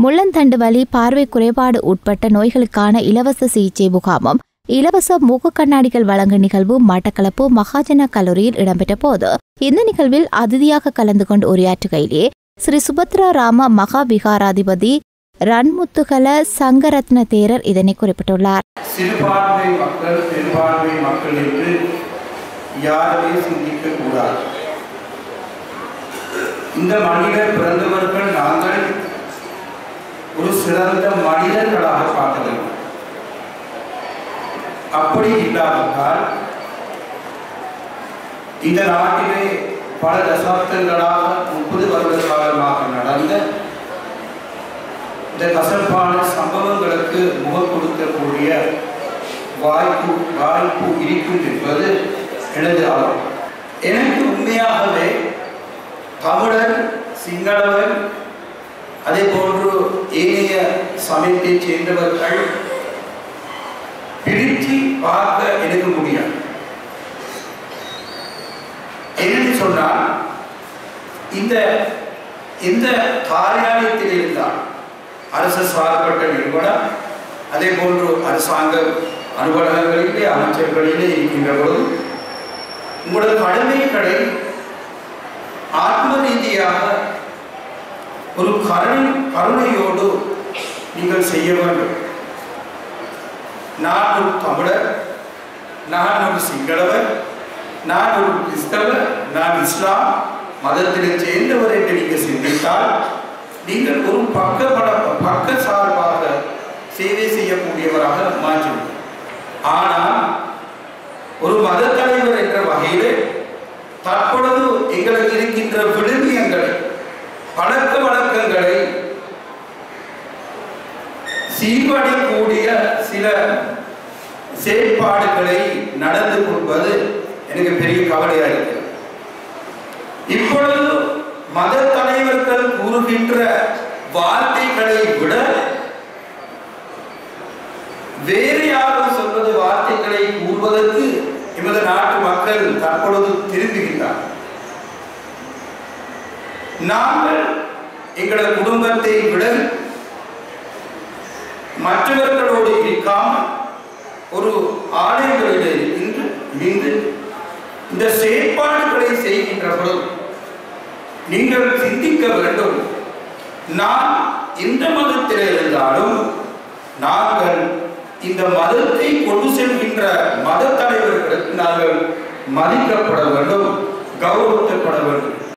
முள்ளந்தண்டு வலி பார்வை குறைபாடு உட்பட்ட நோய்களுக்கான இலவச சிகிச்சை முகாமும் இலவச மூக்கு கண்ணாடிகள் வழங்கும் நிகழ்வு மட்டக்களப்பு மகாஜன கல்லூரியில் இடம்பெற்ற போது இந்த நிகழ்வில் அதிதியாக கலந்து கொண்டு உரையாற்றுகையிலே ஸ்ரீ சுபத்ரா ராம மகா விகாராதிபதி ரன்முத்துகல சங்கரத்ன தேரர் இதனை குறிப்பிட்டுள்ளார் சிறுபான்மை மக்கள் பெரும்பான்மை மக்கள் என்று யாருமே சிந்திக்க கூடாது இந்த மனிதர் பிறந்தவர்கள் நாங்கள் ஒரு சிறந்த மனிதர்களாக பார்க்க வேண்டும் அப்படி இல்லாவிட்டால் இந்த நாட்டிலே பல தசாப்தங்களாக முப்பது வருட காலமாக நடந்த இந்த கசப்பான சம்பவங்களுக்கு முகம் கொடுக்கக்கூடிய வாய்ப்பு வாய்ப்பு இருக்கும் என்பது எனது ஆர்வம் எனக்கு உண்மையாகவே தமிழர் சிங்களவர் அதே போன்று ஏனைய சமயத்தைச் சேர்ந்தவர்கள் பிரித்து பார்க்க எனக்கு முடியாது என்னன்னு சொன்னால் இந்த இந்த காரியாலயத்தில் இருந்தால் அரசு சார்பற்ற நிறுவனம் அதே போன்று அரசாங்க அலுவலகங்களிலே அமைச்சர்களிலே இருக்கின்ற பொழுது உங்களது கடமைகளை ஆத்ம ரீதியாக ஒரு கருணை கருணையோடு நீங்கள் செய்ய வேண்டும் நான் ஒரு தமிழர் நான் ஒரு சிங்களவர் நான் ஒரு கிறிஸ்தவர் நான் இஸ்லாம் மதத்திலே சேர்ந்தவர் என்று நீங்கள் சிந்தித்தால் நீங்கள் ஒரு பக்க பக்க சார்பாக சேவை செய்யக்கூடியவராக மாற்றும் ஆனால் ஒரு மத தலைவர் என்ற வகையில் தற்பொழுது எங்களுக்கு இருக்கின்ற விழுமியங்களை பழக்க வழக்கங்களை சீர்படக்கூடிய சில செயற்பாடுகளை நடந்து கொள்வது எனக்கு பெரிய கவலையாக இருக்கிறது இப்பொழுது மத தலைவர்கள் கூறுகின்ற வார்த்தைகளை விட வேறு யாரும் சொல்வது வார்த்தைகளை கூறுவதற்கு எமது நாட்டு மக்கள் தற்பொழுது திரும்புகின்றார் நாங்கள் எங்களது குடும்பத்தை விட மற்றவர்களோடு இருக்காமல் ஒரு ஆலயங்களில் இருக்கின்ற இருந்து இந்த செயற்பாடுகளை செய்கின்ற பொழுது நீங்கள் சிந்திக்க வேண்டும் நான் எந்த மதத்தில் இருந்தாலும் நாங்கள் இந்த மதத்தை கொண்டு செல்கின்ற மத தலைவர்களுக்கு நாங்கள் மதிக்கப்பட வேண்டும் கௌரவத்தப்பட வேண்டும்